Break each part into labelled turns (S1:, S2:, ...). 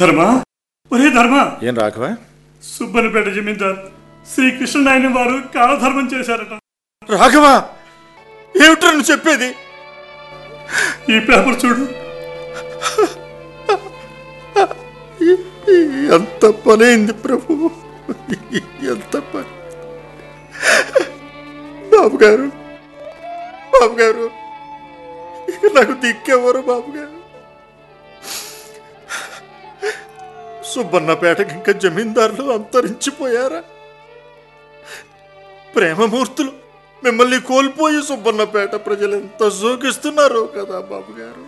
S1: ధర్మ ఒరే ధర్మ
S2: ఏం రాఘవ
S1: సుబ్బనిపేట జమీందార్ శ్రీకృష్ణనాయని వారు కాలధర్మం చేశారట
S2: రాఘవ ఏమిట్రా నువ్వు చెప్పేది
S1: ఈ పేపర్ చూడు
S2: ఎంత పనైంది ప్రభు ఎంత పని బాబు గారు బాబు గారు ఇక నాకు దిక్కెవరు బాబు గారు సుబ్బన్నపేటకి ఇంకా జమీందారులు అంతరించిపోయారా ప్రేమమూర్తులు మిమ్మల్ని కోల్పోయి సుబ్బన్నపేట ప్రజలు ఎంత శోకిస్తున్నారో కదా బాబు గారు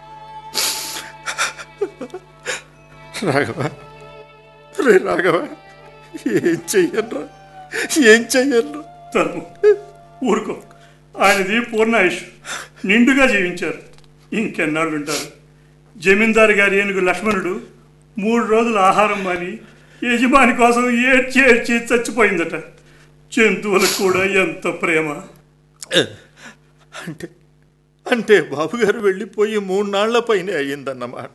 S2: రాఘవ రే రాఘవ ఏం చెయ్యనురా ఏం చెయ్యను
S1: ధర్మం ఊరుకో ఆయనది పూర్ణాయుష్ నిండుగా జీవించారు ఇంకెన్నాళ్ళు ఉంటారు జమీందారు గారి ఏనుగు లక్ష్మణుడు మూడు రోజులు ఆహారం మాని యజమాని కోసం ఏడ్చి ఏడ్చి చచ్చిపోయిందట జంతువులకు కూడా ఎంత ప్రేమ
S2: అంటే అంటే బాబుగారు వెళ్ళిపోయి మూడు నాళ్ల పైనే అయ్యిందన్నమాట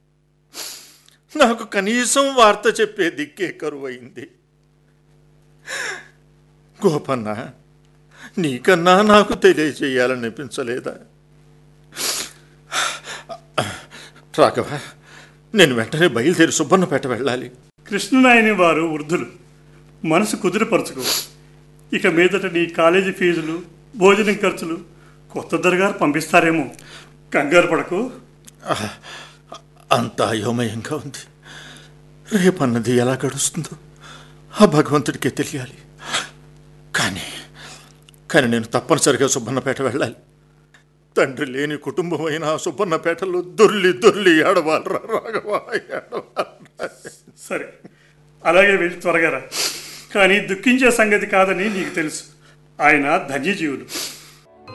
S2: నాకు కనీసం వార్త చెప్పే దిక్కే కరువైంది గోపన్న నీకన్నా నాకు తెలియజేయాలనిపించలేదా రాఘవ నేను వెంటనే బయలుదేరి సుబ్బన్నపేట వెళ్ళాలి
S1: కృష్ణనాయని వారు వృద్ధులు మనసు కుదిరిపరచుకో ఇక మీదట నీ కాలేజీ ఫీజులు భోజనం ఖర్చులు కొత్త దరగారు పంపిస్తారేమో కంగారు పడకు
S2: అంత అయోమయంగా ఉంది రేపన్నది ఎలా గడుస్తుందో ఆ భగవంతుడికే తెలియాలి కానీ కానీ నేను తప్పనిసరిగా సుబ్బన్నపేట వెళ్ళాలి తండ్రి లేని కుటుంబం అయిన ఆ సుబ్బన్నపేటలో దొర్లి దొర్లి ఏడవాలరా రాఘవా ఏడవాలరా
S1: సరే అలాగే వెళ్ళి త్వరగా రా కానీ దుఃఖించే సంగతి కాదని నీకు తెలుసు ఆయన ధన్యజీవులు